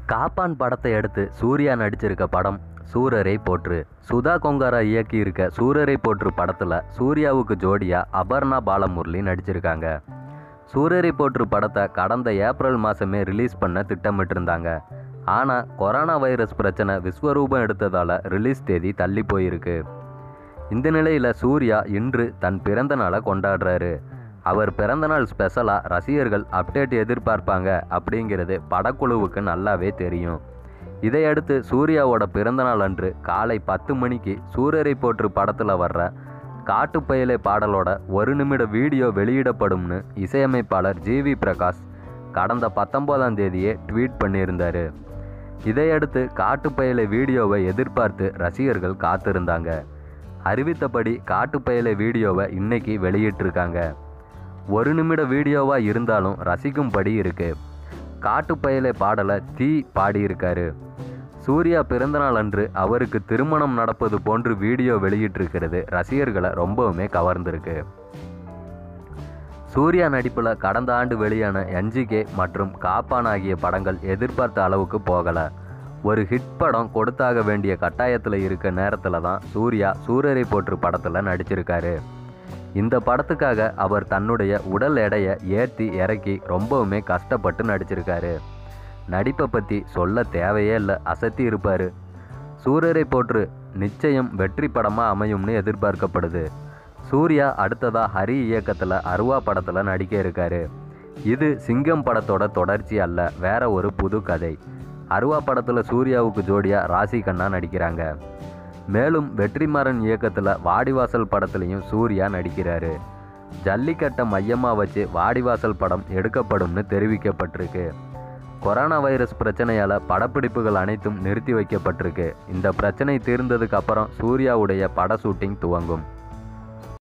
காப்பான் படத்தை எடுத்து சூர்யா நடிச்சிருக்க படம் சூரரை போற்று சுதா கொங்காரா இயக்கி இருக்க சூரரை போற்று படத்தில் சூர்யாவுக்கு ஜோடியா அபர்ணா பாலமுரளி நடிச்சிருக்காங்க சூரரை போற்று படத்தை கடந்த ஏப்ரல் மாதமே ரிலீஸ் பண்ண திட்டமிட்டிருந்தாங்க ஆனால் கொரோனா வைரஸ் பிரச்சனை விஸ்வரூபம் எடுத்ததால் ரிலீஸ் தேதி தள்ளி போயிருக்கு இந்த நிலையில் சூர்யா இன்று தன் பிறந்த நாளை கொண்டாடுறாரு அவர் பிறந்தநாள் ஸ்பெஷலாக ரசிகர்கள் அப்டேட் எதிர்பார்ப்பாங்க அப்படிங்கிறது படக்குழுவுக்கு நல்லாவே தெரியும் இதையடுத்து சூர்யாவோட பிறந்தநாள் அன்று காலை பத்து மணிக்கு சூரரை போற்று படத்தில் வர்ற காட்டுப்பயலே பாடலோட ஒரு நிமிட வீடியோ வெளியிடப்படும்னு இசையமைப்பாளர் ஜிவி பிரகாஷ் கடந்த பத்தொம்போதாம் தேதியே ட்வீட் பண்ணியிருந்தாரு இதையடுத்து காட்டுப்பயலை வீடியோவை எதிர்பார்த்து ரசிகர்கள் காத்திருந்தாங்க அறிவித்தபடி காட்டுப்பயலை வீடியோவை இன்னைக்கு வெளியிட்டிருக்காங்க ஒரு நிமிட வீடியோவாக இருந்தாலும் ரசிக்கும்படி இருக்கு காட்டுப்பயலை பாடலை தீ பாடியிருக்காரு சூர்யா பிறந்தநாள் அன்று அவருக்கு திருமணம் நடப்பது போன்று வீடியோ வெளியிட்டிருக்கிறது ரசிகர்களை ரொம்பவுமே கவர்ந்திருக்கு சூர்யா நடிப்பில் கடந்த ஆண்டு வெளியான என்ஜிகே மற்றும் காப்பான் ஆகிய படங்கள் எதிர்பார்த்த அளவுக்கு போகலை ஒரு ஹிட் படம் கொடுத்தாக வேண்டிய கட்டாயத்தில் இருக்க நேரத்தில் தான் சூர்யா சூரரை போற்று படத்தில் நடிச்சிருக்காரு இந்த படத்துக்காக அவர் தன்னுடைய உடல் எடையை ஏற்றி இறக்கி ரொம்பவுமே கஷ்டப்பட்டு நடிச்சிருக்காரு நடிப்பை பற்றி சொல்ல தேவையே இல்லை அசத்தி இருப்பார் சூரரை போற்று நிச்சயம் வெற்றி படமாக அமையும்னு எதிர்பார்க்கப்படுது சூர்யா அடுத்ததா ஹரி இயக்கத்தில் அருவா படத்தில் நடிக்க இருக்காரு இது சிங்கம் படத்தோட தொடர்ச்சி அல்ல வேற ஒரு புது கதை அருவா படத்தில் சூர்யாவுக்கு ஜோடியாக ராசி கண்ணா நடிக்கிறாங்க மேலும் வெற்றிமாறன் இயக்கத்தில் வாடிவாசல் படத்துலையும் சூர்யா நடிக்கிறாரு ஜல்லிக்கட்டை மையமாக வச்சு வாடிவாசல் படம் எடுக்கப்படும்னு தெரிவிக்கப்பட்டிருக்கு கொரோனா வைரஸ் பிரச்சனையால் படப்பிடிப்புகள் அனைத்தும் நிறுத்தி வைக்கப்பட்டிருக்கு இந்த பிரச்சனை தீர்ந்ததுக்கு அப்புறம் சூர்யாவுடைய பட ஷூட்டிங் துவங்கும்